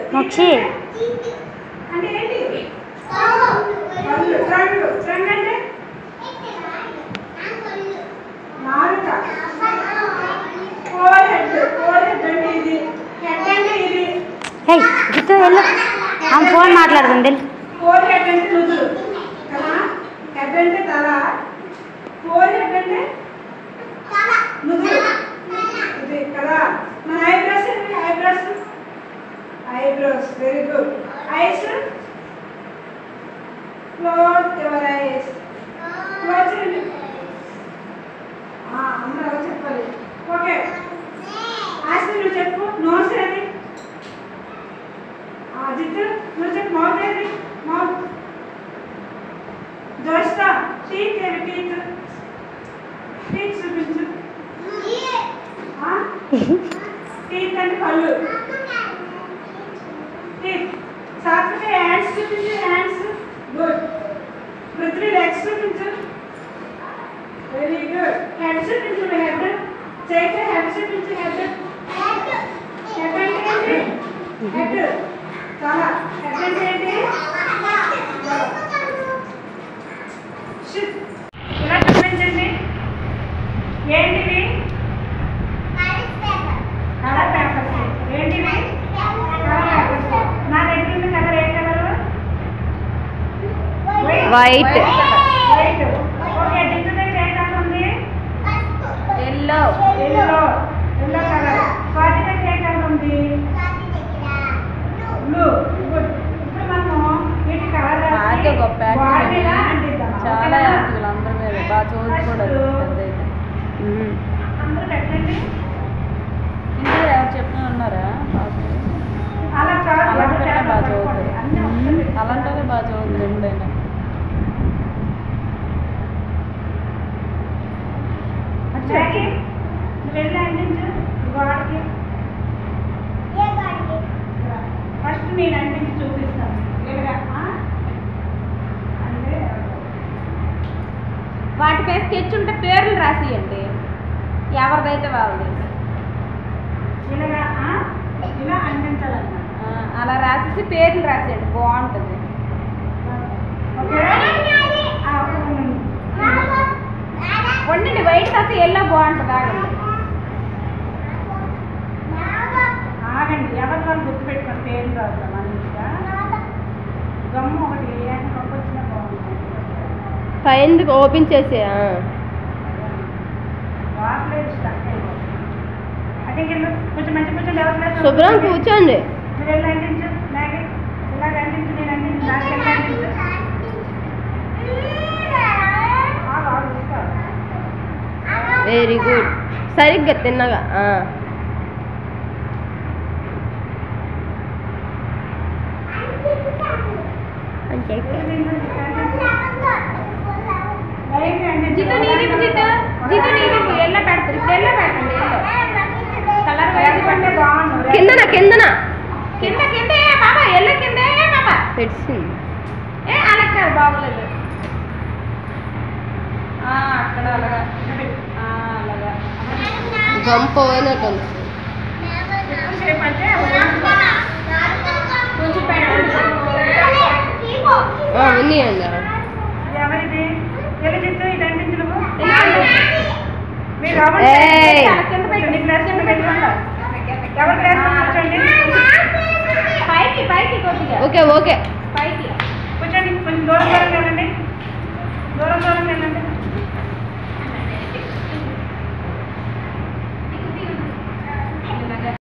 మోక్షి అంటే ఏంటి కళ్ళు రంగు రంగు అంటే నాలుక ఫోర్ హెడ్ ఫోర్ హెడ్ అంటే ఇది హెడ్ అంటే ఇది హే జిత్తు వెళ్ళు ఆమె ఫోన్ మాట్లాడుతుంది వెళ్ళు. ఫోర్ హెడ్ అంటే నుదురు కదా హెడ్ అంటే తల ఫోర్ హెడ్ అంటే నుదురు ఇది కదా మన ఐబ్రోస్ ఏంటి eyebrows eyebrows very good eyes close your eyes close చేయండి ఆ, అందరూ చెప్పాలి ఓకే ఆస్తి నువ్వు చెప్పు నోట్స్ ఏది ఆ, జిత్తు నువ్వు చెప్పు మౌత్ ఏది మౌత్ జోస్తా టీత్ ఏది టీత్ టీత్ చూపించు ఆ? టీత్ అంటే పళ్ళు టీత్ సాత్విక హ్యాండ్స్ చూపించు హ్యాండ్స్ గుడ్ పృథ్వీ లెగ్స్ చూపించు వెరీ గుడ్ హెడ్ చూపించు హెడ్ చైత్ర హెడ్ చూపించు హెడ్ హెడ్ అంటే ఏంటి హెడ్ చాలా హెడ్ అంటే ఏంటి షిట్. ఇలా చూపించండి ఏంటివి కలర్ పేపర్స్ ఏంటివి కలర్ పేపర్స్ నా దగ్గర ఉన్న కలర్ ఏ colour white white okay Jittu దగ్గర ఏ కలర్ ఉంది yellow yellow yellow colour Swathi దగ్గర ఏ కలర్ ఉంది బ్లూ గుడ్ ఇప్పుడు మనము వీటి కలర్ బాగా గొప్ప బాడీ మీద యాక్టివ్ అంటిద్దాం చాలా ఓకేనా? యాక్టివ్ అందరి మీద బాగా చదువుకోవడం పెద్దయితే ఉమ్. అందరూ పెట్టండి ఇంకా ఎవరు చెప్పిన ఉన్నారా పాపం. అలా కాదు అలాంటి ఎవరు పిల్ల పేపర్ బాగా పట్టుకోండి. చదువుతుంది అన్నీ ఒకసారి అలాంటి వాళ్ళే బాగా చదువుతుంది ఎప్పుడైనా జాకీ, నువ్వు వెళ్ళి అంటించు గోడకి ఫస్ట్ నేను అంటించి చూపిస్తాను ఇలాగా, ఆ? అంటే వాటిపై స్కెచ్ ఉంటే పేర్లు రాసియండి ఎవరిదైతే వాళ్ళది ఇలాగా ఆ? ఇలా అంటించాలన్నమాట ఆ, అలా రాసేసి పేర్లు రాసేయండి బాగుంటుంది ఓకే ఆ, ఉండండి. వండండి వైట్ కాస్త ఎల్లో బాగుంటుంది ఆగండి ఆగండి ఎవరి వాళ్ళు గుర్తుపెట్టుకొని పేరు రాద్దాం మంచిగా గమ్ము ఒకటి ఏమైనా కప్పు వచ్చినా బాగుంటుంది పైన ఓపెన్ చేసే వాట్లేదు స్టక్ అయిపోతుంది అదే వెళ్ళు కొంచెం మంచి కొంచెం లెవెల్ లేదు శుభ్రం కూర్చోండి మీరు వెళ్ళి అంటించు నాగే ఇలాగ అంటించు నేను అంటించు నాకు వెళ్ళి అంటించు ఆగు, ఆగు, తీసుకో. వెరీ గుడ్ సరిగ్గా తిన్నగా ఆ. అంతే లైట్ అంటించు. జితు నీది జితు జితు నీది ఎల్లో పెడతారు ఇప్పుడు ఎల్లో పెట్టండి ఎల్లో కలర్ రెడ్ పట్టే బాగుండు రెడ్. కిందన కిందన కింద కింద ఏ బాబా ఎల్లో కింద ఏ బాబా పెట్టింది ఏ అలా కాదు బాగోలేదు ఆ, అక్కడ అలాగా ఆ, అలాగా గంప పోయినట్టుంది ఎక్కువసేపు అంటే కొంచెం పెట్టండి ఉన్నాయండి ఇది ఎవరిది ఎల్లు జిత్తు ఇది అంటించు నువ్వు ఇలా అంటించు. మీరు రవ్వ ఏయ్. కింద పెట్టండి క్లాస్ కింద పెట్టుకోండి ఎవరి క్లాస్ కూర్చోండి పైకి పైకి కొద్దిగా ఓకే ఓకే పైకి కూర్చోండి కొంచెం దూరం దూరం వెళ్ళండి దూరం దూరం వెళ్ళండి